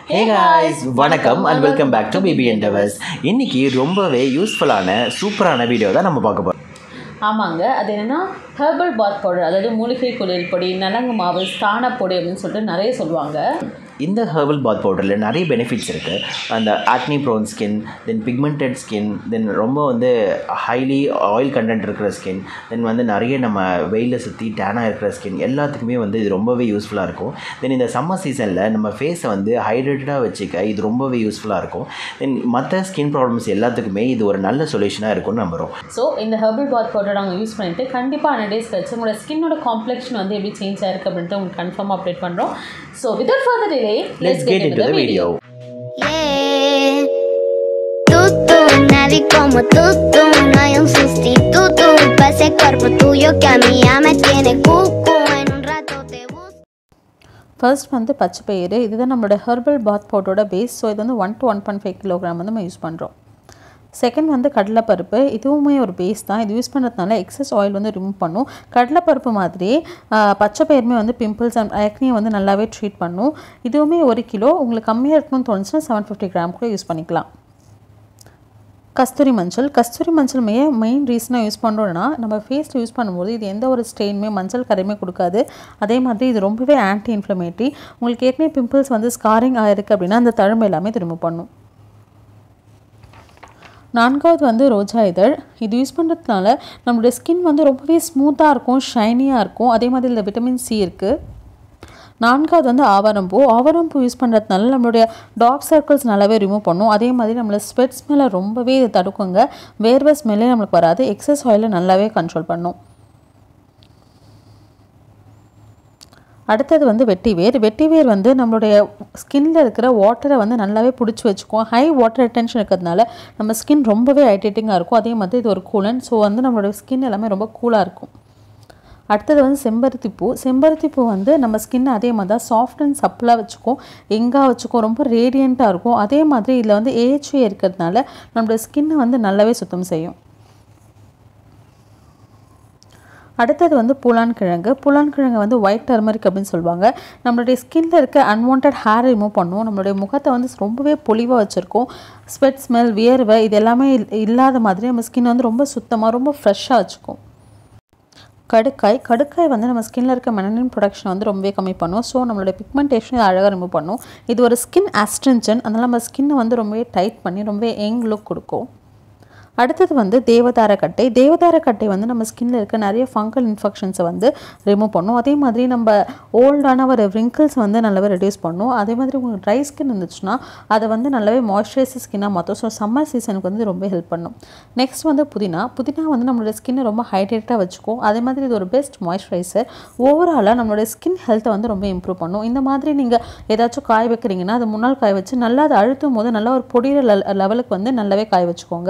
ஹே guys வணக்கம் and welcome back to BB endeavours இன்னைக்கு ரொம்பவே யூஸ்ஃபுல்லான சூப்பரான வீடியோ தான் நம்ம பார்க்க போகிறோம் ஆமாங்க அது என்னென்னா ஹெர்பல் பாத் பவுடர் அதாவது மூலிகை குளியல் பொடி நலங்கு மாவு ஸ்தான பொடி அப்படின்னு சொல்லிட்டு நிறைய சொல்லுவாங்க இந்த ஹெர்பல் பாத் பவுடரில் நிறைய பெனிஃபிட்ஸ் இருக்குது அந்த acne prone skin then pigmented skin then ரொம்ப வந்து ஹைலி ஆயில் கண்டென்ட் இருக்கிற ஸ்கின் தென் வந்து நிறைய நம்ம வெயிலில் சுற்றி டேனாக இருக்கிற ஸ்கின் எல்லாத்துக்குமே வந்து இது ரொம்பவே யூஸ்ஃபுல்லாக இருக்கும் தென் இந்த சம்மர் சீசனில் நம்ம ஃபேஸை வந்து ஹைட்ரேட்டடாக வச்சுக்க இது ரொம்பவே யூஸ்ஃபுல்லாக இருக்கும் தென் மற்ற ஸ்கின் ப்ராப்ளம்ஸ் எல்லாத்துக்குமே இது ஒரு நல்ல சொல்யூஷனாக இருக்கும்னு நம்புகிறோம் ஸோ இந்த ஹெர்பல் பாத் பவுடர் நாங்கள் யூஸ் பண்ணிட்டு கண்டிப்பாக ஹண்ட்ரட் டேஸ் கழிச்சு உங்களோட ஸ்கின்னோட காம்ப்ளெக்ஷன் வந்து எப்படி சேஞ்ச் ஆயிருக்கு அப்படின்ட்டு உங்களுக்கு கன்ஃபார்மாக அப்டேட் பண்ணுறோம் so without further delay let's get in to the video Yeah. Tú, tú, nadie como tú, tú, no hay un sustituto para ese cuerpo tuyo que a mí ya me tiene cucu. En un rato te busco. First வந்து பச்சை பயிறு இதுதான் நம்மளோட herbal bath பவுடரோட base so இது வந்து one to one point five kilogram வந்து நம்ம யூஸ் பண்ணுறோம் செகண்ட் வந்து கடலைப்பருப்பு இதுவுமே ஒரு பேஸ் தான் இது யூஸ் பண்ணுறதுனால எக்ஸஸ் ஆயில் வந்து ரிமூவ் பண்ணும் கடலைப்பருப்பு மாதிரி ஆ, பச்சை பயிருமே வந்து பிம்பிள்ஸ் அண்ட் ஆக்னியை வந்து நல்லாவே ட்ரீட் பண்ணும் இதுவுமே ஒரு கிலோ உங்களுக்கு கம்மியாக இருக்கணும்னு தோணுச்சுன்னா செவன் ஃபிஃப்டி கிராம் கூட யூஸ் பண்ணிக்கலாம் கஸ்தூரி மஞ்சள் கஸ்தூரி மஞ்சள் மே மெயின் ரீசனாக யூஸ் பண்ணுறோன்னா நம்ம ஃபேஸில் யூஸ் பண்ணும்போது இது எந்த ஒரு ஸ்டெயினுமே மஞ்சள் கரையுமே கொடுக்காது அதே மாதிரி இது ரொம்பவே ஆன்டி இன்ஃப்ளமேட்டரி உங்களுக்கு ஏற்கனவே பிம்பிள்ஸ் வந்து ஸ்காரிங் ஆயிருக்கு அப்படின்னா அந்த தழும்பு எல்லாமே இது ரிமூவ் பண்ணும் நான்காவது வந்து ரோஜா இதழ் இது யூஸ் பண்ணுறதுனால நம்மளுடைய ஸ்கின் வந்து ரொம்பவே ஸ்மூத்தாக இருக்கும் ஷைனியாக இருக்கும் அதே மாதிரி இதில் விட்டமின் சி இருக்குது நான்காவது வந்து ஆவாரம்பூ ஆவாரம்பூ யூஸ் பண்ணுறதுனால நம்மளுடைய டார்க் சர்க்கிள்ஸ் நல்லாவே ரிமூவ் பண்ணும் அதே மாதிரி நம்மள ஸ்வெட் ஸ்மெல்லை ரொம்பவே இது தடுக்குங்க வேர்வை ஸ்மெல்லே நம்மளுக்கு வராது எக்ஸஸ் ஆயிலை நல்லாவே கண்ட்ரோல் பண்ணும் அடுத்தது வந்து வெட்டிவேர் வெட்டிவேர் வந்து நம்மளுடைய ஸ்கின்ல இருக்கிற வாட்டரை வந்து நல்லாவே பிடிச்சி வச்சுக்கும் ஹை வாட்டர் ரிட்டென்ஷன் இருக்கிறதுனால நம்ம ஸ்கின் ரொம்பவே ஹைட்ரேட்டிங்காக இருக்கும் அதே மாதிரி இது ஒரு கூலன் ஸோ வந்து நம்மளோட ஸ்கின் எல்லாமே ரொம்ப கூலாக இருக்கும் அடுத்தது வந்து செம்பருத்தி பூ செம்பருத்தி பூ வந்து நம்ம ஸ்கின் அதே மாதிரி தான் சாஃப்ட் அண்ட் சப்பிளாக வச்சுக்கும் எங்காக வச்சுக்கும் ரொம்ப ரேடியண்ட்டாக இருக்கும் அதே மாதிரி இதில் வந்து ஏஹ்ஏ இருக்கிறதுனால நம்மளோட ஸ்கின்னை வந்து நல்லாவே சுத்தம் செய்யும் அடுத்தது வந்து புலான் கிழங்கு புலான் கிழங்கு வந்து ஒயிட் டர்மரிக் அப்படின்னு சொல்லுவாங்க நம்மளுடைய ஸ்கின்ல இருக்க அன்வான்ட் ஹேர் ரிமூவ் பண்ணும் நம்மளுடைய முகத்தை வந்து ரொம்பவே பொலிவாக வச்சுருக்கோம் ஸ்வெட் ஸ்மெல் வியர்வை இது எல்லாமே இல்- இல்லாத மாதிரி நம்ம ஸ்கின் வந்து ரொம்ப சுத்தமாக ரொம்ப ஃப்ரெஷ்ஷாக வச்சுக்கும் கடுக்காய் கடுக்காய் வந்து நம்ம ஸ்கின்ல இருக்க மெலனின் ப்ரொடக்ஷன் வந்து ரொம்பவே கம்மி பண்ணும் ஸோ நம்மளோட பிக்மெண்டேஷன் அழகாக ரிமூவ் பண்ணும் இது ஒரு ஸ்கின் ஆஸ்ட்ரிஞ்சன் அதனால் நம்ம ஸ்கின்னை வந்து ரொம்பவே டைட் பண்ணி ரொம்பவே யங் லுக் கொடுக்கும் அடுத்தது வந்து தேவதார கட்டை தேவதார கட்டை வந்து நம்ம ஸ்கின்ல இருக்க நிறைய ஃபங்கல் இன்ஃபெக்ஷன்ஸை வந்து ரிமூவ் பண்ணும் அதே மாதிரி நம்ம ஓல்டான ஒரு wrinkles வந்து நல்லாவே ரெடியூஸ் பண்ணும் அதே மாதிரி உங்களுக்கு ட்ரை ஸ்கின் இருந்துச்சுன்னா அதை வந்து நல்லாவே மாய்ஸ்சரைசர் ஸ்கின்னாக மாற்றும் ஸோ சம்மர் சீசனுக்கு வந்து ரொம்ப ஹெல்ப் பண்ணும் நெக்ஸ்ட் வந்து புதினா புதினா வந்து நம்மளோட ஸ்கின்னை ரொம்ப ஹைட்ரேட்டாக வச்சுக்கும் அதே மாதிரி இது ஒரு பெஸ்ட் மாய்ஸ்சரைசர் ஓவராலாக நம்மளோட ஸ்கின் ஹெல்த்தை வந்து ரொம்ப இம்ப்ரூவ் பண்ணும் இந்த மாதிரி நீங்கள் ஏதாச்சும் காய வைக்கிறீங்கன்னா அது முன்னால் காய வச்சு நல்லா அதை அழுத்தும் போது நல்லா ஒரு பொடியிற லெவலுக்கு வந்து நல்லாவே காய வச்சுக்கோங்க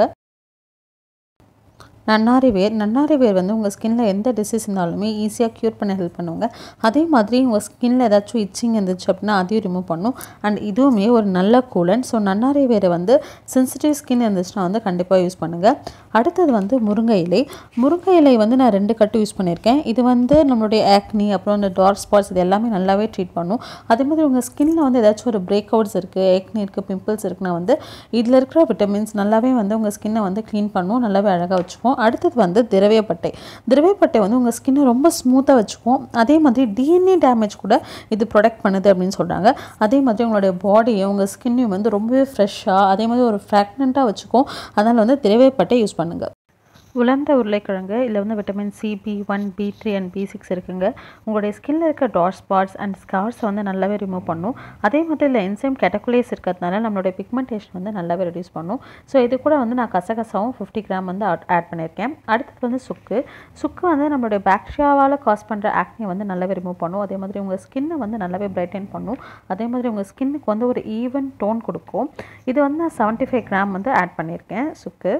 நன்னாரி வேர் நன்னாரி வேர் வந்து உங்கள் ஸ்கின்ல எந்த டிசீஸ் இருந்தாலுமே ஈஸியாக க்யூர் பண்ண ஹெல்ப் பண்ணுவாங்க அதே மாதிரி உங்கள் ஸ்கின்ல ஏதாச்சும் இச்சிங் இருந்துச்சு அப்படின்னா அதையும் ரிமூவ் பண்ணும் அண்ட் இதுவுமே ஒரு நல்ல கூலன் ஸோ நன்னாரி வேரை வந்து சென்சிட்டிவ் ஸ்கின் இருந்துச்சுன்னா வந்து கண்டிப்பாக யூஸ் பண்ணுங்கள் அடுத்தது வந்து முருங்கை இலை முருங்கை இலை வந்து நான் ரெண்டு கட்டு யூஸ் பண்ணியிருக்கேன் இது வந்து நம்மளுடைய ஆக்னி அப்புறம் இந்த டார்க் ஸ்பாட்ஸ் இது எல்லாமே நல்லாவே ட்ரீட் பண்ணும் அதே மாதிரி உங்கள் ஸ்கின்ல வந்து ஏதாச்சும் ஒரு பிரேக் அவுட்ஸ் இருக்குது ஆக்னி இருக்குது பிம்பிள்ஸ் இருக்குன்னா வந்து இதில் இருக்கிற விட்டமின்ஸ் நல்லாவே வந்து உங்கள் ஸ்கின்னை வந்து க்ளீன் பண்ணும் நல்லாவே அழகாக வச்சுக்கும் அடுத்தது வந்து திரவியப்பட்டை திரவியப்பட்டை வந்து உங்கள் ஸ்கின்னை ரொம்ப ஸ்மூத்தாக வச்சுக்கும் அதே மாதிரி டிஎன்ஏ டேமேஜ் கூட இது ப்ரொடெக்ட் பண்ணுது அப்படின்னு சொல்கிறாங்க அதே மாதிரி உங்களுடைய பாடியை உங்கள் ஸ்கின்னையும் வந்து ரொம்பவே ஃப்ரெஷ்ஷாக அதே மாதிரி ஒரு ஃப்ராக்னண்ட்டாக வச்சுக்கும் அதனால் வந்து திரவியப்பட்டை யூஸ் பண்ணுங்கள் உலர்ந்த உருளைக்கிழங்கு இதில் வந்து vitamin C B one B three and B six இருக்குங்க உங்களுடைய ஸ்கின்ல இருக்க டாட் ஸ்பாட்ஸ் அண்ட் ஸ்கார்ஸை வந்து நல்லாவே ரிமூவ் பண்ணும் அதே மாதிரி இதில் என்சைம் கேட்டகுலேஸ் இருக்கிறதுனால நம்மளுடைய பிக்மெண்டேஷன் வந்து நல்லாவே ரெடியூஸ் பண்ணும் ஸோ இது கூட வந்து நான் கசகசாவும் ஃபிஃப்டி கிராம் வந்து ஆட் பண்ணியிருக்கேன் அடுத்தது வந்து சுக்கு சுக்கு வந்து நம்மளுடைய பாக்டீரியாவால் காஸ் பண்ணுற ஆக்னியை வந்து நல்லாவே ரிமூவ் பண்ணும் அதே மாதிரி உங்கள் ஸ்கின்னை வந்து நல்லாவே பிரைட்டன் பண்ணும் அதே மாதிரி உங்கள் ஸ்கின்னுக்கு வந்து ஒரு ஈவன் டோன் கொடுக்கும் இது வந்து நான் செவன்ட்டி ஃபைவ் கிராம் வந்து ஆட் பண்ணியிருக்கேன் சுக்கு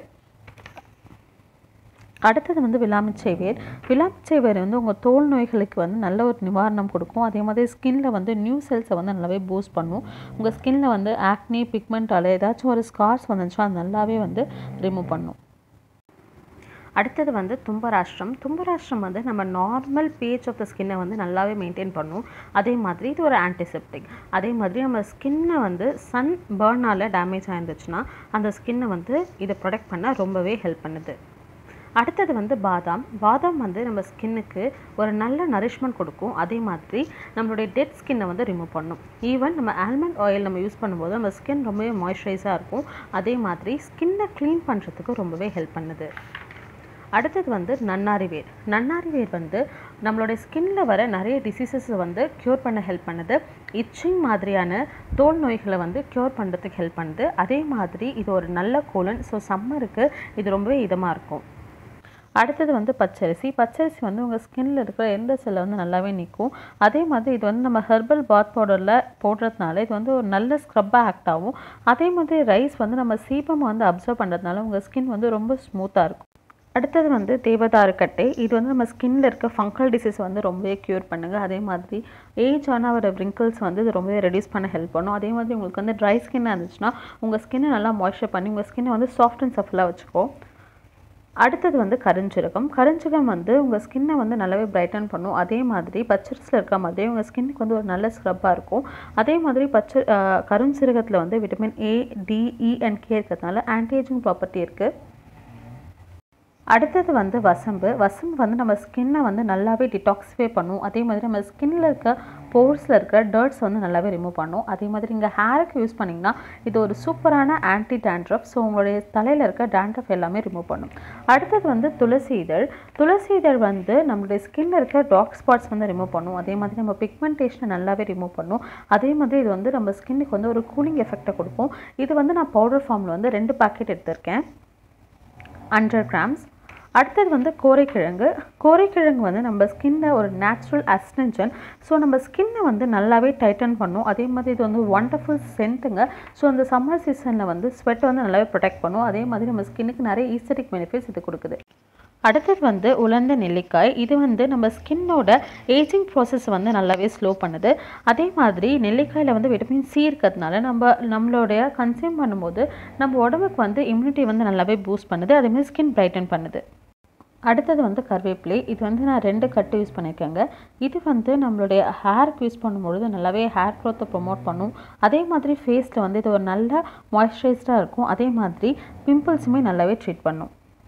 அடுத்தது வந்து விலாமிச்சை வேர் விலாமிச்சை வேர் வந்து உங்கள் தோல் நோய்களுக்கு வந்து நல்ல ஒரு நிவாரணம் கொடுக்கும் அதே மாதிரி ஸ்கின்ல வந்து நியூ செல்ஸை வந்து நல்லாவே பூஸ்ட் பண்ணும் உங்கள் ஸ்கின்ல வந்து ஆக்னி பிக்மெண்ட்டால் ஏதாச்சும் ஒரு ஸ்கார்ஸ் வந்துச்சுன்னா அது நல்லாவே வந்து ரிமூவ் பண்ணும் அடுத்தது வந்து தும்பராஷ்டிரம் தும்பராஷ்டிரம் வந்து நம்ம நார்மல் பேஜ் ஆஃப் த ஸ்கின்னை வந்து நல்லாவே மெயின்டைன் பண்ணும் அதே மாதிரி இது ஒரு ஆன்டிசெப்டிக் அதே மாதிரி நம்ம ஸ்கின்னை வந்து சன் பேர்னால் டேமேஜ் ஆயிருந்துச்சுன்னா அந்த ஸ்கின்னை வந்து இதை ப்ரொடெக்ட் பண்ண ரொம்பவே ஹெல்ப் பண்ணுது அடுத்தது வந்து பாதாம் பாதாம் வந்து நம்ம ஸ்கின்னுக்கு ஒரு நல்ல நரிஷ்மெண்ட் கொடுக்கும் அதே மாதிரி நம்மளுடைய டெட் ஸ்கின்னை வந்து ரிமூவ் பண்ணும் ஈவன் நம்ம ஆல்மண்ட் ஆயில் நம்ம யூஸ் பண்ணும்போது நம்ம ஸ்கின் ரொம்பவே மாய்ஸ்சரைஸாக இருக்கும் அதே மாதிரி ஸ்கின்னை க்ளீன் பண்ணுறதுக்கு ரொம்பவே ஹெல்ப் பண்ணுது அடுத்தது வந்து நன்னாரி வேர் நன்னாரி வேர் வந்து நம்மளுடைய ஸ்கின்ல வர நிறைய டிசீசஸ் வந்து க்யூர் பண்ண ஹெல்ப் பண்ணுது இச்சிங் மாதிரியான தோல் நோய்களை வந்து க்யூர் பண்ணுறதுக்கு ஹெல்ப் பண்ணுது அதே மாதிரி இது ஒரு நல்ல கூலன் ஸோ சம்மருக்கு இது ரொம்பவே இதமாக இருக்கும் அடுத்தது வந்து பச்சரிசி பச்சரிசி வந்து உங்கள் ஸ்கின்ல இருக்கிற எந்த செல்லை வந்து நல்லாவே நிற்கும் அதே மாதிரி இது வந்து நம்ம ஹெர்பல் பாத் பவுடரில் போடுறதுனால இது வந்து ஒரு நல்ல ஸ்க்ரப்பாக ஆக்ட் ஆகும் அதே மாதிரி ரைஸ் வந்து நம்ம சீபம் வந்து அப்சர்வ் பண்ணுறதுனால உங்கள் ஸ்கின் வந்து ரொம்ப ஸ்மூத்தாக இருக்கும் அடுத்தது வந்து தேவதாரு கட்டை இது வந்து நம்ம ஸ்கின்ல இருக்க ஃபங்கல் டிசீஸ் வந்து ரொம்பவே க்யூர் பண்ணுங்க அதே மாதிரி ஏஜ் ஆனால் வர wrinkles வந்து இது ரொம்பவே ரெடியூஸ் பண்ண ஹெல்ப் பண்ணும் அதே மாதிரி உங்களுக்கு வந்து ட்ரை ஸ்கின்னாக இருந்துச்சுன்னா உங்கள் ஸ்கின்னை நல்லா மாய்ஸ்சர் பண்ணி உங்கள் ஸ்கின்னை வந்து சாஃப்ட் அண்ட் சஃபலாக வச்சுக்கோ அடுத்தது வந்து கருஞ்சீரகம் கருஞ்சீரகம் வந்து உங்கள் ஸ்கின்னை வந்து நல்லாவே பிரைட்டன் பண்ணும் அதே மாதிரி பச்சரிசியில் இருக்க மாதிரி உங்கள் ஸ்கின்னுக்கு வந்து ஒரு நல்ல ஸ்க்ரப்பாக இருக்கும் அதே மாதிரி பச்சை அஹ், கருஞ்சீரகத்தில் வந்து vitamin A D E and K இருக்கிறதுனால ஆன்டிஏஜிங் ப்ராப்பர்ட்டி இருக்குது அடுத்தது வந்து வசம்பு வசம்பு வந்து நம்ம ஸ்கின்னை வந்து நல்லாவே டிடாக்ஸிஃபை பண்ணும் அதே மாதிரி நம்ம ஸ்கின்ல இருக்க போர்ஸில் இருக்க டர்ட்ஸ் வந்து நல்லாவே ரிமூவ் பண்ணும் அதே மாதிரி இங்கே ஹேருக்கு யூஸ் பண்ணிங்கன்னா இது ஒரு சூப்பரான ஆன்டி டேண்ட்ரஃப் ஸோ உங்களுடைய தலையில் இருக்க டேண்ட்ரஃப் எல்லாமே ரிமூவ் பண்ணும் அடுத்தது வந்து துளசி இதழ் துளசி இதழ் வந்து நம்மளுடைய ஸ்கின்ல இருக்க டார்க் ஸ்பாட்ஸ் வந்து ரிமூவ் பண்ணும் அதே மாதிரி நம்ம பிக்மெண்டேஷனை நல்லாவே ரிமூவ் பண்ணும் அதே மாதிரி இது வந்து நம்ம ஸ்கின்னுக்கு வந்து ஒரு கூலிங் எஃபெக்டை கொடுக்கும் இது வந்து நான் பவுடர் ஃபார்மில் வந்து ரெண்டு பாக்கெட் எடுத்திருக்கேன் ஹண்ட்ரட் கிராம்ஸ் அடுத்தது வந்து கோரைக்கிழங்கு கோரைக்கிழங்கு வந்து நம்ம ஸ்கின்னை ஒரு நேச்சுரல் அஸ்டென்ஷன் ஸோ நம்ம ஸ்கின்னை வந்து நல்லாவே டைட்டன் பண்ணும் அதே மாதிரி இது வந்து ஒண்டர்ஃபுல் சென்ட்டுங்க ஸோ அந்த சம்மர் சீசனில் வந்து ஸ்வெட்டை வந்து நல்லாவே ப்ரொடெக்ட் பண்ணும் அதே மாதிரி நம்ம ஸ்கின்னுக்கு நிறைய ஈஸ்தட்டிக் பெனிஃபிட்ஸ் இது கொடுக்குது அடுத்தது வந்து உலர்ந்த நெல்லிக்காய் இது வந்து நம்ம ஸ்கின்னோட ஏஜிங் ப்ராசஸ் வந்து நல்லாவே ஸ்லோ பண்ணுது அதே மாதிரி நெல்லிக்காயில் வந்து விட்டமின் சி இருக்கிறதுனால நம்ம நம்மளுடைய கன்சியூம் பண்ணும்போது நம்ம உடம்புக்கு வந்து இம்யூனிட்டி வந்து நல்லாவே பூஸ்ட் பண்ணுது அதே மாதிரி ஸ்கின் பிரைட்டன் பண்ணுது அடுத்தது வந்து கருவேப்பிலை இது வந்து நான் ரெண்டு கட்டு யூஸ் பண்ணியிருக்கேங்க இது வந்து நம்மளுடைய ஹேருக்கு யூஸ் பண்ணும்பொழுது நல்லாவே ஹேர் க்ரோத்தை ப்ரொமோட் பண்ணும் அதே மாதிரி ஃபேஸில் வந்து இது ஒரு நல்ல மாய்ஸ்சரைஸ்டாக இருக்கும் அதே மாதிரி பிம்பிள்ஸுமே நல்லாவே ட்ரீட் பண்ணும்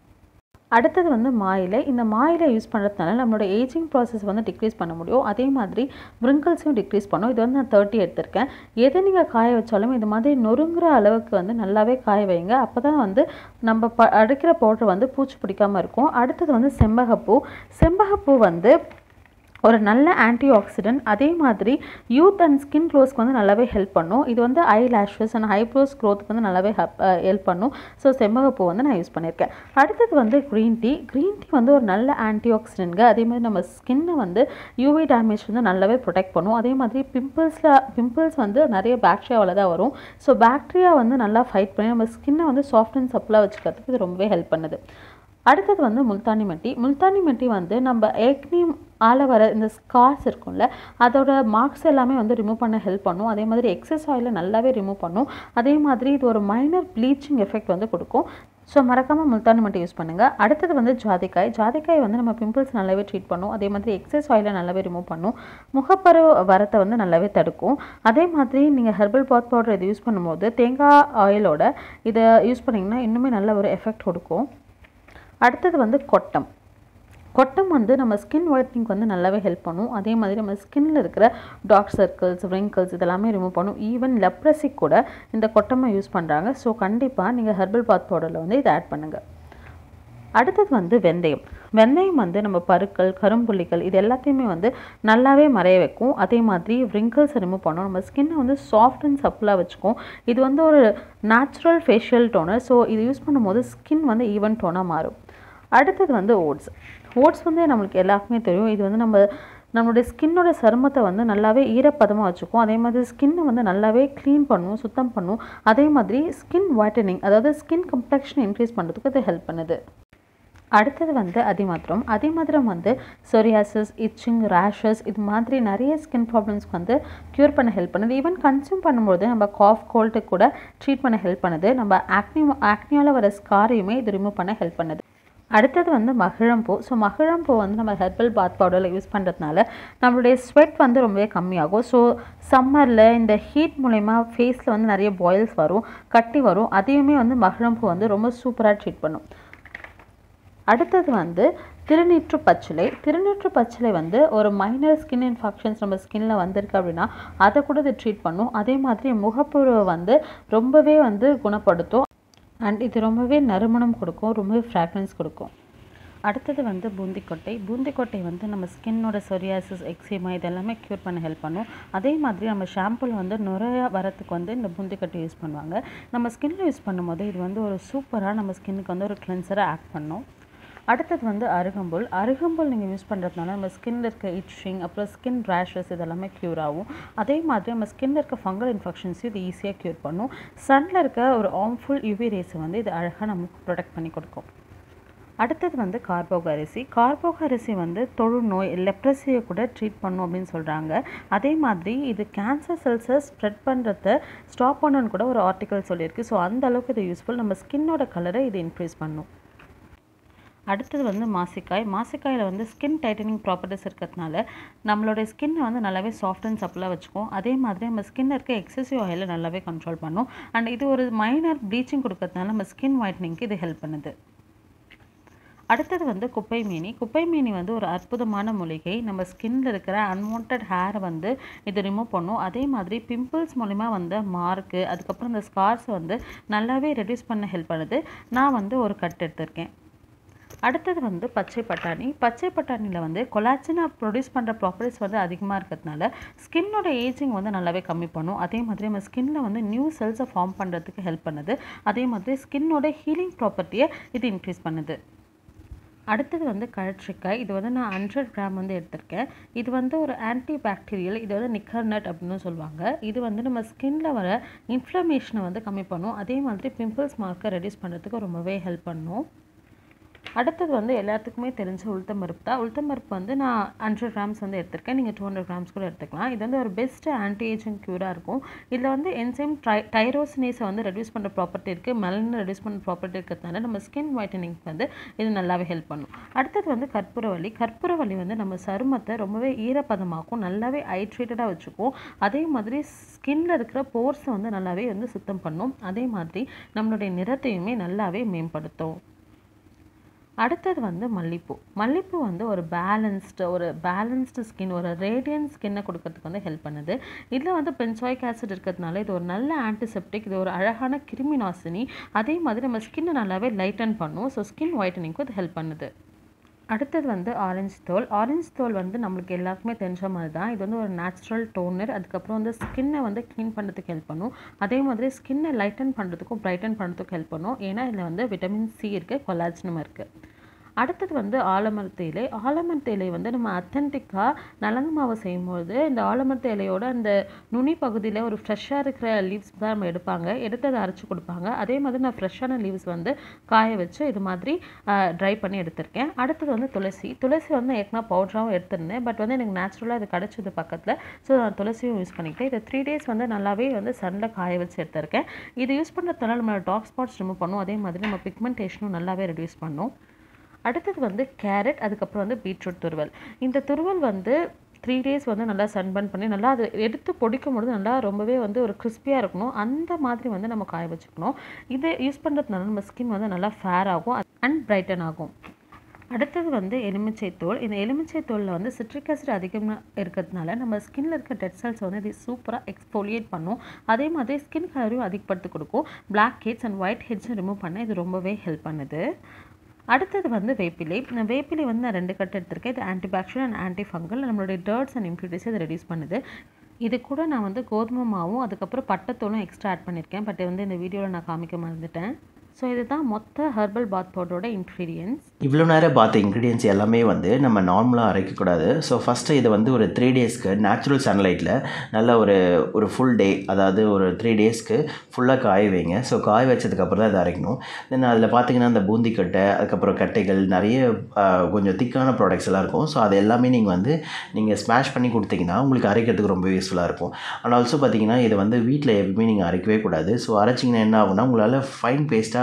அடுத்தது வந்து மாயிலை இந்த மாயிலை யூஸ் பண்ணுறதுனால நம்மளோட ஏஜிங் ப்ராசஸ் வந்து டிக்ரீஸ் பண்ண முடியும் அதே மாதிரி wrinkles-ஐயும் டிக்ரீஸ் பண்ணும் இது வந்து நான் தேர்ட்டி எடுத்திருக்கேன் எதை நீங்கள் காய வச்சாலும் இது மாதிரி நொறுங்குற அளவுக்கு வந்து நல்லாவே காய வைங்க அப்போ தான் வந்து நம்ம ப அடிக்கிற பவுடர் வந்து பூச்சி பிடிக்காம இருக்கும் அடுத்தது வந்து செம்பகப்பூ செம்பகப்பூ வந்து ஒரு நல்ல ஆன்டி ஆக்சிடென்ட் அதே மாதிரி யூத் அண்ட் ஸ்கின் க்ளோஸ்க்கு வந்து நல்லாவே ஹெல்ப் பண்ணும் இது வந்து ஐ லேஷஸ் அண்ட் ஐப்ரோஸ் க்ரோத்துக்கு வந்து நல்லாவே ஹெல்ப் பண்ணும் ஸோ செம்பகப்பூ வந்து நான் யூஸ் பண்ணியிருக்கேன் அடுத்தது வந்து க்ரீன் டீ க்ரீன் டீ வந்து ஒரு நல்ல ஆன்டி ஆக்சிடென்ட்ங்க அதே மாதிரி நம்ம ஸ்கின்னை வந்து யூவி டேமேஜ் வந்து நல்லாவே ப்ரொடெக்ட் பண்ணும் அதே மாதிரி பிம்பிள்ஸில் பிம்பிள்ஸ் வந்து நிறைய பாக்டீரியாவில் தான் வரும் ஸோ பாக்டீரியா வந்து நல்லா ஃபைட் பண்ணி நம்ம ஸ்கின்னை வந்து சாஃப்ட் அண்ட் சப்ளாக வச்சுக்கிறதுக்கு இது ரொம்பவே ஹெல்ப் பண்ணுது அடுத்தது வந்து முல்தானி மெட்டி முல்தானி மெட்டி வந்து நம்ம ஏக்னி ஆல வர இந்த ஸ்கார்ஸ் இருக்கும்ல அதோட மார்க்ஸ் எல்லாமே வந்து ரிமூவ் பண்ண ஹெல்ப் பண்ணும் அதே மாதிரி எக்ஸஸ் ஆயிலை நல்லாவே ரிமூவ் பண்ணும் அதே மாதிரி இது ஒரு மைனர் ப்ளீச்சிங் எஃபெக்ட் வந்து கொடுக்கும் ஸோ மறக்காமல் முல்தானி மட்டி யூஸ் பண்ணுங்கள் அடுத்தது வந்து ஜாதிக்காய் ஜாதிக்காய் வந்து நம்ம பிம்பிள்ஸ் நல்லாவே ட்ரீட் பண்ணும் அதே மாதிரி எக்ஸஸ் ஆயிலை நல்லாவே ரிமூவ் பண்ணும் முகப்பரு வரத்தை வந்து நல்லாவே தடுக்கும் அதே மாதிரி நீங்கள் ஹெர்பல் பாத் பவுடர் இது யூஸ் பண்ணும்போது தேங்காய் ஆயிலோட இதை யூஸ் பண்ணிங்கன்னா இன்னுமே நல்ல ஒரு எஃபெக்ட் கொடுக்கும் அடுத்தது வந்து கொட்டம் கொட்டம் வந்து நம்ம ஸ்கின் ஒயிட்னிங் வந்து நல்லாவே ஹெல்ப் பண்ணும் அதே மாதிரி நம்ம ஸ்கின்ல இருக்கிற டார்க் சர்க்கிள்ஸ் wrinkles இதெல்லாமே ரிமூவ் பண்ணும் ஈவன் லெப்ரஸி கூட இந்த கொட்டமை யூஸ் பண்ணுறாங்க ஸோ கண்டிப்பாக நீங்கள் ஹெர்பல் பாத் பவுடரில் வந்து இதை ஆட் பண்ணுங்கள் அடுத்தது வந்து வெந்தயம் வெந்தயம் வந்து நம்ம பருக்கள் கரும்புள்ளிகள் இது எல்லாத்தையுமே வந்து நல்லாவே மறைய வைக்கும் அதே மாதிரி wrinkles ரிமூவ் பண்ணும் நம்ம ஸ்கின்னை வந்து சாஃப்ட் அண்ட் சப்பிளாக வச்சுக்கும் இது வந்து ஒரு நேச்சுரல் ஃபேஷியல் டோனர் ஸோ இது யூஸ் பண்ணும்போது ஸ்கின் வந்து ஈவன் டோனாக மாறும் அடுத்தது வந்து ஓட்ஸ் ஓட்ஸ் வந்து நம்மளுக்கு எல்லாருக்குமே தெரியும் இது வந்து நம்ம நம்மளுடைய ஸ்கின்னோட சருமத்தை வந்து நல்லாவே ஈரப்பதமாக வச்சுக்கும் அதே மாதிரி ஸ்கின்னை வந்து நல்லாவே க்ளீன் பண்ணும் சுத்தம் பண்ணும் அதே மாதிரி ஸ்கின் whitening அதாவது ஸ்கின் கம்ப்ளெக்ஷன் இன்க்ரீஸ் பண்ணுறதுக்கு இது ஹெல்ப் பண்ணுது அடுத்தது வந்து அதிமதுரம் அதிமதுரம் வந்து சொரியாசிஸ் இச்சிங் ரேஷஸ் இது மாதிரி நிறைய ஸ்கின் ப்ராப்ளம்ஸ்க்கு வந்து க்யூர் பண்ண ஹெல்ப் பண்ணுது ஈவன் கன்சியூம் பண்ணும்போது நம்ம காஃப் கோல்டு கூட ட்ரீட் பண்ண ஹெல்ப் பண்ணுது நம்ம ஆக்னி ஆக்னியால் வர ஸ்காரையுமே இது ரிமூவ் பண்ண ஹெல்ப் பண்ணுது அடுத்தது வந்து மகிழம்பூ ஸோ மகிழம்பூ வந்து நம்ம ஹெர்பல் பாத் பவுடரில் யூஸ் பண்ணுறதுனால நம்மளுடைய ஸ்வெட் வந்து ரொம்பவே கம்மியாகும் ஸோ சம்மரில் இந்த ஹீட் மூலயமா ஃபேஸில் வந்து நிறைய பாயில்ஸ் வரும் கட்டி வரும் அதையுமே வந்து மகிழம்பூ வந்து ரொம்ப சூப்பராக ட்ரீட் பண்ணும் அடுத்தது வந்து திருநீற்று பச்சிலை திருநீற்று பச்சிலை வந்து ஒரு மைனர் ஸ்கின் இன்ஃபெக்ஷன்ஸ் நம்ம ஸ்கின்ல வந்திருக்கு அப்படின்னா அதை கூட இது ட்ரீட் பண்ணும் அதே மாதிரி முகப்புருவை வந்து ரொம்பவே வந்து குணப்படுத்தும் அண்ட் இது ரொம்பவே நறுமணம் கொடுக்கும் ரொம்பவே ஃப்ராக்ரன்ஸ் கொடுக்கும் அடுத்தது வந்து பூந்திக்கொட்டை பூந்திக்கொட்டை வந்து நம்ம ஸ்கின்னோட சொரியாசிஸ் எக்ஸிமா இதெல்லாமே க்யூர் பண்ண ஹெல்ப் பண்ணும் அதே மாதிரி நம்ம ஷாம்புல வந்து நிறைய வரத்துக்கு வந்து இந்த பூந்திக்கொட்டை யூஸ் பண்ணுவாங்க நம்ம ஸ்கின்ல யூஸ் பண்ணும்போது இது வந்து ஒரு சூப்பராக நம்ம ஸ்கின்னுக்கு வந்து ஒரு கிளென்சராக ஆக்ட் பண்ணும் அடுத்தது வந்து அருகம்புல் அருகம்புல் நீங்கள் யூஸ் பண்ணுறதுனால நம்ம ஸ்கின்ல இருக்க இட்ச்சிங் அப்புறம் ஸ்கின் ரேஷஸ் இதெல்லாமே க்யூர் ஆகும் அதே மாதிரி நம்ம ஸ்கின்ல இருக்க ஃபங்கல் இன்ஃபெக்ஷன்ஸையும் இது ஈஸியாக க்யூர் பண்ணும் சன்னில் இருக்க ஒரு ஆர்ம்ஃபுல் யூவி ரேஸை வந்து இது அழகாக நமக்கு ப்ரொடெக்ட் பண்ணி கொடுக்கும் அடுத்தது வந்து கார்போக அரிசி கார்போக அரிசி வந்து தொழுநோய் லெப்ரஸியை கூட ட்ரீட் பண்ணும் அப்படின்னு சொல்கிறாங்க அதே மாதிரி இது கேன்சர் செல்ஸை ஸ்ப்ரெட் பண்ணுறத ஸ்டாப் பண்ணணும்னு கூட ஒரு ஆர்டிக்கல் சொல்லியிருக்கு ஸோ அந்த அளவுக்கு இது யூஸ்ஃபுல் நம்ம ஸ்கின்னோட கலரை இது இன்க்ரீஸ் பண்ணும் அடுத்தது வந்து மாசிக்காய் மாசிக்காயில் வந்து ஸ்கின் டைட்டனிங் ப்ராப்பர்ட்டிஸ் இருக்கிறதுனால நம்மளோட ஸ்கின்னை வந்து நல்லாவே சாஃப்ட் அண்ட் சப்பிளாக வச்சுக்கும் அதே மாதிரி நம்ம ஸ்கின்ல இருக்க எக்ஸசிவ் ஆயிலை நல்லாவே கண்ட்ரோல் பண்ணும் அண்ட் இது ஒரு மைனர் ப்ளீச்சிங் கொடுக்கறதுனால நம்ம ஸ்கின் ஒயிட்னிங்க்கு இது ஹெல்ப் பண்ணுது அடுத்தது வந்து குப்பை மீனி குப்பை மீனி வந்து ஒரு அற்புதமான மூலிகை நம்ம ஸ்கின்ல இருக்கிற அன்வான்ட் ஹேரை வந்து இது ரிமூவ் பண்ணும் அதே மாதிரி பிம்பிள்ஸ் மூலிமா வந்த மார்க்கு அதுக்கப்புறம் இந்த ஸ்கார்ஸ் வந்து நல்லாவே ரெடியூஸ் பண்ண ஹெல்ப் பண்ணுது நான் வந்து ஒரு கட் எடுத்திருக்கேன் அடுத்தது வந்து பச்சை பட்டாணி பச்சை பட்டாணியில் வந்து கொலாச்சினை ப்ரொடியூஸ் பண்ணுற ப்ராப்பர்ட்டிஸ் வந்து அதிகமாக இருக்கிறதுனால ஸ்கின்னோட ஏஜிங் வந்து நல்லாவே கம்மி பண்ணும் அதே மாதிரி நம்ம ஸ்கின்ல வந்து நியூ செல்ஸை ஃபார்ம் பண்ணுறதுக்கு ஹெல்ப் பண்ணுது அதே மாதிரி ஸ்கின்னோட ஹீலிங் ப்ராப்பர்ட்டியை இது இன்க்ரீஸ் பண்ணுது அடுத்தது வந்து கழற்சிக்காய் இது வந்து நான் ஹண்ட்ரட் கிராம் வந்து எடுத்திருக்கேன் இது வந்து ஒரு ஆன்டி பாக்டீரியல் இது வந்து நிக்கர் நட் அப்படின்னு சொல்லுவாங்க இது வந்து நம்ம ஸ்கின்ல வர இன்ஃப்ளமேஷனை வந்து கம்மி பண்ணும் அதே மாதிரி பிம்பிள்ஸ் மார்க்கை ரெடியூஸ் பண்ணுறதுக்கு ரொம்பவே ஹெல்ப் பண்ணும் அடுத்தது வந்து எல்லாத்துக்குமே தெரிஞ்ச உளுத்தம் பருப்பு தான் உளுத்தம் பருப்பு வந்து நான் ஹண்ட்ரட் கிராம்ஸ் வந்து எடுத்திருக்கேன் நீங்கள் டூ ஹண்ட்ரட் கிராம்ஸ் கூட எடுத்துக்கலாம் இது வந்து ஒரு பெஸ்ட் ஆன்டி ஏஜிங் க்யூராக இருக்கும் இதில் வந்து என்சைம் ட்ரை டைரோசினேஸை வந்து ரெடியூஸ் பண்ணுற ப்ராப்பர்ட்டி இருக்குது மெலனின் ரெடியூஸ் பண்ணுற ப்ராப்பர்ட்டி இருக்கிறதுனால நம்ம ஸ்கின் ஒயிட்டனிங்க்கு வந்து இது நல்லாவே ஹெல்ப் பண்ணும் அடுத்தது வந்து கற்பூரவள்ளி கற்பூரவள்ளி வந்து நம்ம சருமத்தை ரொம்பவே ஈரப்பதமாக்கும் நல்லாவே ஹைட்ரேட்டடாக வச்சுக்கும் அதே மாதிரி ஸ்கின்ல இருக்கிற போர்ஸை வந்து நல்லாவே வந்து சுத்தம் பண்ணும் அதே மாதிரி நம்மளுடைய நிறத்தையுமே நல்லாவே மேம்படுத்தும் அடுத்தது வந்து மல்லிப்பூ மல்லிப்பூ வந்து ஒரு பேலன்ஸ்டு ஒரு பேலன்ஸ்டு ஸ்கின் ஒரு ரேடியன்ட் ஸ்கின்னை கொடுக்கறதுக்கு வந்து ஹெல்ப் பண்ணுது இதில் வந்து பென்சாயிக் ஆசிட் இருக்கிறதுனால இது ஒரு நல்ல ஆன்டிசெப்டிக் இது ஒரு அழகான கிருமி நாசினி அதே மாதிரி நம்ம ஸ்கின்னை நல்லாவே லைட்டன் பண்ணும் ஸோ ஸ்கின் ஒயிட்டனிங்க்கும் இது ஹெல்ப் பண்ணுது அடுத்தது வந்து ஆரஞ்சு தோல் ஆரஞ்சு தோல் வந்து நம்மளுக்கு எல்லாருக்குமே தெரிஞ்ச மாதிரி தான் இது வந்து ஒரு நேச்சுரல் டோனர் அதுக்கப்புறம் வந்து ஸ்கின்னை வந்து க்ளீன் பண்ணுறதுக்கு ஹெல்ப் பண்ணும் அதே மாதிரி ஸ்கின்னை லைட்டன் பண்ணுறதுக்கும் பிரைட்டன் பண்ணுறதுக்கும் ஹெல்ப் பண்ணும் ஏன்னா இதில் வந்து விட்டமின் சி இருக்குது கொலாஜினம் இருக்குது அடுத்தது வந்து ஆலமரத்து இலை ஆலமரத்து இலை வந்து நம்ம அத்தன்டிக்காக நலங்கு மாவு செய்யும்போது இந்த ஆலமரத்து இலையோட அந்த நுனி பகுதியில் ஒரு ஃப்ரெஷ்ஷாக இருக்கிற லீவ்ஸ் தான் நம்ம எடுப்பாங்க எடுத்து அதை அரைச்சி கொடுப்பாங்க அதே மாதிரி நான் ஃப்ரெஷ்ஷான லீவ்ஸ் வந்து காய வச்சு இது மாதிரி ட்ரை பண்ணி எடுத்திருக்கேன் அடுத்தது வந்து துளசி துளசி வந்து ஏற்கனவே பவுடராகவும் எடுத்திருந்தேன் பட் வந்து எனக்கு நேச்சுரலாக இது கிடச்சிது பக்கத்தில் ஸோ நான் துளசியும் யூஸ் பண்ணிக்கிட்டேன் இதை த்ரீ டேஸ் வந்து நல்லாவே வந்து சன்னில் காய வச்சு எடுத்திருக்கேன் இது யூஸ் பண்ணுறதுனால நம்மளோட டாக் ஸ்பாட்ஸ் ரிமூவ் பண்ணும் அதே மாதிரி நம்ம பிக்மெண்டேஷனும் நல்லாவே ரெடியூஸ் பண்ணும் அடுத்தது வந்து கேரட் அதுக்கப்புறம் வந்து பீட்ரூட் துருவல் இந்த துருவல் வந்து த்ரீ டேஸ் வந்து நல்லா சன்பர்ன் பண்ணி நல்லா அது எடுத்து பொடிக்கும் பொழுது நல்லா ரொம்பவே வந்து ஒரு கிறிஸ்பியாக இருக்கணும் அந்த மாதிரி வந்து நம்ம காய வச்சுக்கணும் இதை யூஸ் பண்ணுறதுனால நம்ம ஸ்கின் வந்து நல்லா ஃபேர் ஆகும் அண்ட் பிரைட்டன் ஆகும் அடுத்தது வந்து எலுமிச்சை தோல் இந்த எலுமிச்சை தோலில் வந்து சிட்ரிக் ஆசிட் அதிகமாக இருக்கிறதுனால நம்ம ஸ்கின்ல இருக்க டெட் செல்ஸ் வந்து இது சூப்பராக எக்ஸ்ஃபோலியேட் பண்ணும் அதே மாதிரி ஸ்கின் கலரையும் அதிகப்படுத்தி கொடுக்கும் பிளாக் ஹெட்ஸ் அண்ட் ஒயிட் ஹெட்ஸும் ரிமூவ் பண்ண இது ரொம்பவே ஹெல்ப் பண்ணுது அடுத்தது வந்து வேப்பிலை இந்த வேப்பிலை வந்து நான் ரெண்டு கட்டு எடுத்திருக்கேன் இது ஆன்டிபாக்டீரியல் அண்ட் ஆன்டி ஃபங்கல் நம்மளுடைய டர்ட்ஸ் அண்ட் இம்ப்யூரிட்டிஸ் இதை ரெடியூஸ் பண்ணுது இது கூட நான் வந்து கோதுமை மாவும் அதுக்கப்புறம் பட்டத்தூளும் எக்ஸ்ட்ரா ஆட் பண்ணியிருக்கேன் பட் வந்து இந்த வீடியோவில் நான் காமிக்க மறந்துட்டேன் ஸோ இதுதான் மொத்த ஹெர்பல் பாத் பவுடரோட இன்க்ரீடியன்ஸ் இவ்வளோ நேரம் பார்த்த இன்க்ரீடியன்ஸ் எல்லாமே வந்து நம்ம நார்மலாக அரைக்கக்கூடாது ஸோ ஃபஸ்ட்டு இதை வந்து ஒரு த்ரீ டேஸ்க்கு நேச்சுரல் சன்லைட்டில் நல்ல ஒரு ஒரு ஃபுல் டே அதாவது ஒரு த்ரீ டேஸ்க்கு ஃபுல்லாக காய வைங்க ஸோ காய வச்சதுக்கப்புறம் தான் அதை அரைக்கணும் தென் அதில் பார்த்தீங்கன்னா இந்த பூந்தி கட்டை அதுக்கப்புறம் கட்டைகள் நிறைய ஆஹ், கொஞ்சம் திக்கான ப்ராடக்ட்ஸ் எல்லாம் இருக்கும் ஸோ அது எல்லாமே நீங்கள் வந்து நீங்கள் ஸ்மாஷ் பண்ணி கொடுத்தீங்கன்னா உங்களுக்கு அரைக்கிறதுக்கு ரொம்ப யூஸ்ஃபுல்லாக இருக்கும் அண்ட் ஆல்சோ பார்த்தீங்கன்னா இது வந்து வீட்டில் எப்பவுமே நீங்கள் அரைக்கவே கூடாது ஸோ அரைச்சிங்கன்னா என்ன ஆகும்னா உங்களால் ஃபைன் பேஸ்ட்டாக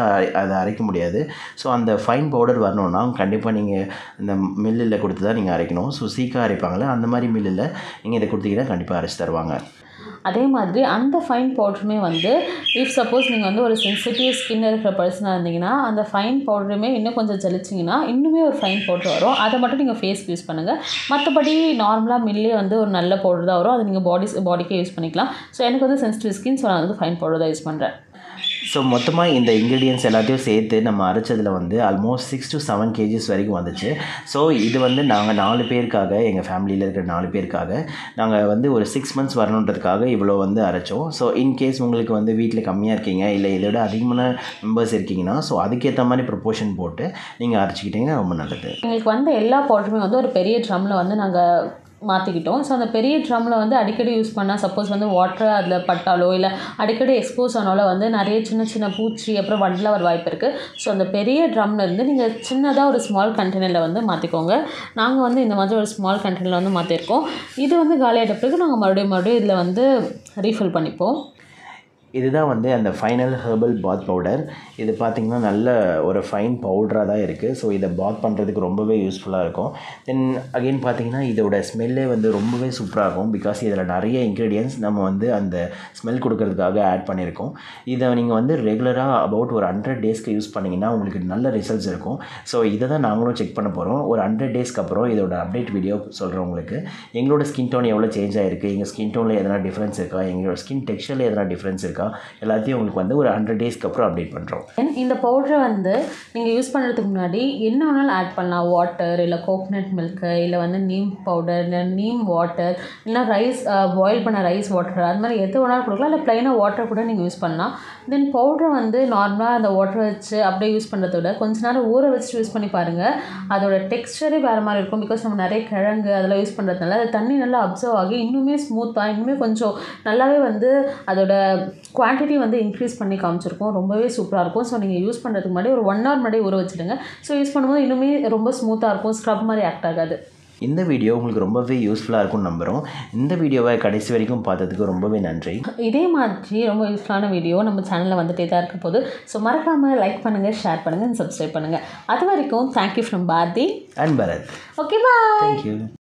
நைஸாக அதை அரைக்க முடியாது ஸோ அந்த ஃபைன் பவுடர் வரணும்னா கண்டிப்பாக நீங்கள் இந்த மில்லில் கொடுத்து தான் நீங்கள் அரைக்கணும் ஸோ சீக்காக அரைப்பாங்களே அந்த மாதிரி மில்லில் நீங்கள் இதை கொடுத்தீங்கன்னா கண்டிப்பாக அரைச்சி தருவாங்க அதே மாதிரி அந்த ஃபைன் பவுடருமே வந்து இஃப் சப்போஸ் நீங்கள் வந்து ஒரு சென்சிட்டிவ் ஸ்கின் இருக்கிற பர்சனாக இருந்தீங்கன்னா அந்த ஃபைன் பவுடருமே இன்னும் கொஞ்சம் ஜலிச்சிங்கன்னா இன்னுமே ஒரு ஃபைன் பவுடர் வரும் அதை மட்டும் நீங்கள் ஃபேஸ்க்கு யூஸ் பண்ணுங்கள் மற்றபடி நார்மலாக மில்லே வந்து ஒரு நல்ல பவுடர் தான் வரும் அதை நீங்கள் பாடி பாடிக்கே யூஸ் பண்ணிக்கலாம் ஸோ எனக்கு வந்து சென்சிட்டிவ் ஸ்கின் ஸோ நான் வந்து ஃபைன் பவுடர் தான் யூஸ் பண்ணுறேன் ஸோ மொத்தமாக இந்த இன்க்ரீடியன்ஸ் எல்லாத்தையும் சேர்த்து நம்ம அரைச்சதில் வந்து almost six to seven KGs வரைக்கும் வந்துச்சு ஸோ இது வந்து நாங்கள் நாலு பேருக்காக எங்கள் ஃபேமிலியில் இருக்கிற நாலு பேருக்காக நாங்கள் வந்து ஒரு சிக்ஸ் மந்த்ஸ் வரணுன்றதுக்காக இவ்வளோ வந்து அரைச்சோம் ஸோ இன்கேஸ் உங்களுக்கு வந்து வீட்டில் கம்மியாக இருக்கீங்க இல்லை இதை விட அதிகமான மெம்பர்ஸ் இருக்கீங்கன்னா ஸோ அதுக்கேற்ற மாதிரி ப்ரொப்போர்ஷன் போட்டு நீங்கள் அரைச்சிக்கிட்டிங்கன்னா ரொம்ப நல்லது எங்களுக்கு வந்த எல்லா பவுடருமே வந்து ஒரு பெரிய ட்ரம்மில் வந்து நாங்கள் மாற்றிக்கிட்டோம் ஸோ அந்த பெரிய ட்ரம்மில் வந்து அடிக்கடி யூஸ் பண்ணால் சப்போஸ் வந்து வாட்டர் அதில் பட்டாலோ இல்லை அடிக்கடி எக்ஸ்போஸ் ஆனாலோ வந்து நிறைய சின்ன சின்ன பூச்சி அப்புறம் வண்டல வர வாய்ப்பு இருக்குது ஸோ அந்த பெரிய ட்ரம்ல இருந்து நீங்கள் சின்னதாக ஒரு ஸ்மால் கண்டெய்னரில் வந்து மாற்றிக்கோங்க நாங்கள் வந்து இந்த மாதிரி ஒரு ஸ்மால் கண்டெய்னரில் வந்து மாற்றிருக்கோம் இது வந்து காலியாகிட்ட பிறகு நாங்கள் மறுபடியும் மறுபடியும் இதில் வந்து ரீஃபில் பண்ணிப்போம் இதுதான் வந்து அந்த ஃபைனல் ஹெர்பல் பாத் பவுடர் இது பார்த்திங்கன்னா நல்ல ஒரு ஃபைன் பவுடராக தான் இருக்குது ஸோ இதை பாத் பண்ணுறதுக்கு ரொம்பவே யூஸ்ஃபுல்லாக இருக்கும் தென் அகெயின் பார்த்தீங்கன்னா இதோட ஸ்மெல்லே வந்து ரொம்பவே சூப்பராக இருக்கும் பிகாஸ் இதில் நிறைய இன்க்ரீடியன்ஸ் நம்ம வந்து அந்த ஸ்மெல் கொடுக்கறதுக்காக ஆட் பண்ணியிருக்கோம் இதை நீங்கள் வந்து ரெகுலராக அபவுட் ஒரு ஹண்ட்ரட் டேஸ்க்கு யூஸ் பண்ணிங்கன்னா உங்களுக்கு நல்ல ரிசல்ட்ஸ் இருக்கும் ஸோ இதை தான் நாங்களும் செக் பண்ண போகிறோம் ஒரு ஹண்ட்ரட் டேஸ்க்கு அப்புறம் இதோட அப்டேட் வீடியோ சொல்கிறேன் உங்களுக்கு எங்களோட ஸ்கின் டோன் எவ்வளோ சேஞ்ச் ஆகிருக்கு எங்கள் ஸ்கின் டோனில் எதனா டிஃப்ரென்ஸ் இருக்கா எங்களோட ஸ்கின் டெக்ஸ்டரில் எதனா டிஃப்ரென்ஸ் இருக்கா எல்லாத்தையும் உங்களுக்கு வந்து ஒரு ஹண்ட்ரட் டேஸ்க்கு அப்புறம் அப்டேட் பண்ணுறோம் தென் இந்த பவுடரை வந்து நீங்கள் யூஸ் பண்ணுறதுக்கு முன்னாடி என்ன வேணாலும் ஆட் பண்ணலாம் வாட்டர் இல்லை கோகனட் மில்க்கு இல்லை வந்து நீம் பவுடர் இல்லை நீம் வாட்டர் இல்லைனா ரைஸ் பாயில் பண்ண ரைஸ் வாட்டர் அது மாதிரி எது வேணாலும் கொடுக்கலாம் இல்லை ப்ளைனாக வாட்டர் கூட நீங்கள் யூஸ் பண்ணலாம் தென் பவுடரை வந்து நார்மலாக அந்த வாட்டர் வச்சு அப்படியே யூஸ் பண்ணுறத விட கொஞ்ச நேரம் ஊற வச்சு யூஸ் பண்ணி பாருங்கள் அதோட டெக்ஸ்டரே வேறு மாதிரி இருக்கும் பிகாஸ் நம்ம நிறைய கிழங்கு அதெல்லாம் யூஸ் பண்ணுறதுனால அது தண்ணி நல்லா அப்சர்வ் ஆகி இன்னுமே ஸ்மூத்தாக இன்னுமே கொஞ்சம் நல்லாவே வந்து அதோட குவான்டிட்டி வந்து இன்க்ரீஸ் பண்ணி காமிச்சிருக்கோம் ரொம்பவே சூப்பராக இருக்கும் ஸோ நீங்கள் யூஸ் பண்ணுறதுக்கு முன்னாடி ஒரு ஒன் ஹவர் முன்னாடி ஊற வச்சுடுங்க ஸோ யூஸ் பண்ணும்போது இன்னுமே ரொம்ப ஸ்மூத்தாக இருக்கும் ஸ்க்ரப் மாதிரி ஆக்ட் ஆகாது இந்த வீடியோ உங்களுக்கு ரொம்பவே யூஸ்ஃபுல்லாக இருக்கும்னு நம்புகிறோம் இந்த வீடியோவை கடைசி வரைக்கும் பார்த்ததுக்கு ரொம்பவே நன்றி இதே மாதிரி ரொம்ப யூஸ்ஃபுல்லான வீடியோ நம்ம சேனலில் வந்துட்டே தான் இருக்க போது ஸோ மறக்காமல் லைக் பண்ணுங்கள் ஷேர் பண்ணுங்கள் சப்ஸ்கிரைப் பண்ணுங்கள் அது வரைக்கும் thank you from Bharathi and Bharath okay bye thank you